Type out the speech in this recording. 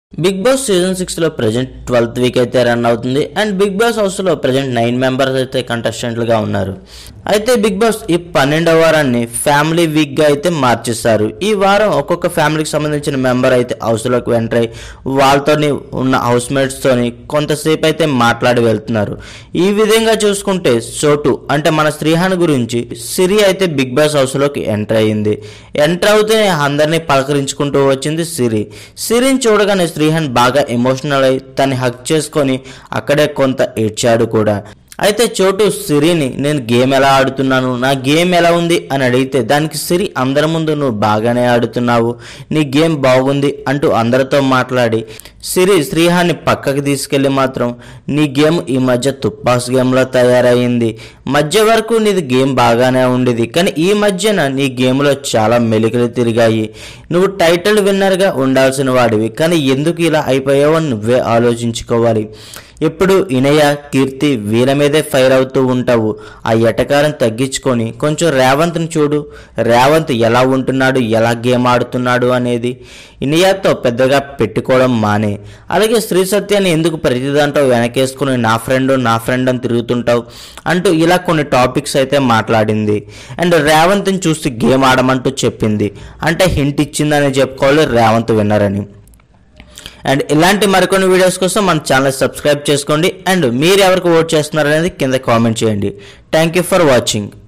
big boss season six లో present twelfth week అయితే run అవుతుంది అండ్ బిగ్ బాస్ హౌస్ లో ప్రజెంట్ నైన్ మెంబర్స్ అయితే కంటెస్టెంట్లుగా ఉన్నారు అయితే బిగ్ బాస్ ఈ పన్నెండవ వారాన్ని ఫ్యామిలీ వీక్ గా అయితే మార్చేస్తారు ఈ వారం ఒక్కొక్క ఫ్యామిలీకి సంబంధించిన మెంబర్ అయితే హౌస్ లోకి ఎంటర్ అయ్యి వాళ్ళతోని ఉన్న హౌస్ మేట్స్ తోని కొంతసేపు అయితే మాట్లాడి వెళ్తున్నారు ఈ విధంగా చూసుకుంటే చోటు అంటే మన శ్రీహాన్ గురించి సిరి అయితే బిగ్ బాస్ హౌస్ లోకి ఎంటర్ అయ్యింది ఎంటర్ అవుతూనే అందరినీ పలకరించుకుంటూ వచ్చింది సిరి సిరిని చూడగానే శ్రీహాన్ బాగా ఎమోషనల్ అయి తన్ని హక్ చేసుకొని అక్కడే కొంత ఏడ్చాడు కూడా అయితే చోటు సిరిని నేను గేమ్ ఎలా ఆడుతున్నాను నా గేమ్ ఎలా ఉంది అని అడిగితే దానికి సిరి అందరి ముందు నువ్వు బాగానే ఆడుతున్నావు నీ గేమ్ బాగుంది అంటూ అందరితో మాట్లాడి సిరి శ్రీహాన్ని పక్కకి తీసుకెళ్లి మాత్రం నీ గేమ్ ఈ మధ్య తుప్పాస్ గేమ్లో తయారయ్యింది మధ్య వరకు నీది గేమ్ బాగానే ఉండేది కానీ ఈ మధ్యన నీ గేమ్లో చాలా మెలికలు తిరిగాయి నువ్వు టైటిల్ విన్నర్గా ఉండాల్సిన వాడివి కానీ ఎందుకు ఇలా అయిపోయావో అని నువ్వే ఆలోచించుకోవాలి ఎప్పుడు ఇనయ కీర్తి వీళ్ళ మీదే ఫైర్ అవుతూ ఉంటావు ఆ ఎటకారం తగ్గించుకొని కొంచెం రేవంత్ని చూడు రేవంత్ ఎలా ఉంటున్నాడు ఎలా గేమ్ ఆడుతున్నాడు అనేది ఇనియాతో పెద్దగా పెట్టుకోవడం మానే అలాగే శ్రీ సత్యాన్ని ఎందుకు ప్రతి దాంట్లో వెనకేసుకుని నా ఫ్రెండ్ నా ఫ్రెండ్ అని తిరుగుతుంటావు అంటూ ఇలా కొన్ని టాపిక్స్ అయితే మాట్లాడింది అండ్ రేవంత్ని చూసి గేమ్ ఆడమంటూ చెప్పింది అంటే హింట్ ఇచ్చిందని చెప్పుకోవాలి రేవంత్ విన్నరని అండ్ ఇలాంటి మరికొన్ని వీడియోస్ కోసం మన ఛానల్ సబ్స్క్రైబ్ చేసుకోండి అండ్ మీరు ఎవరికి ఓట్ చేస్తున్నారు అనేది కింద కామెంట్ చేయండి థ్యాంక్ యూ ఫర్ వాచింగ్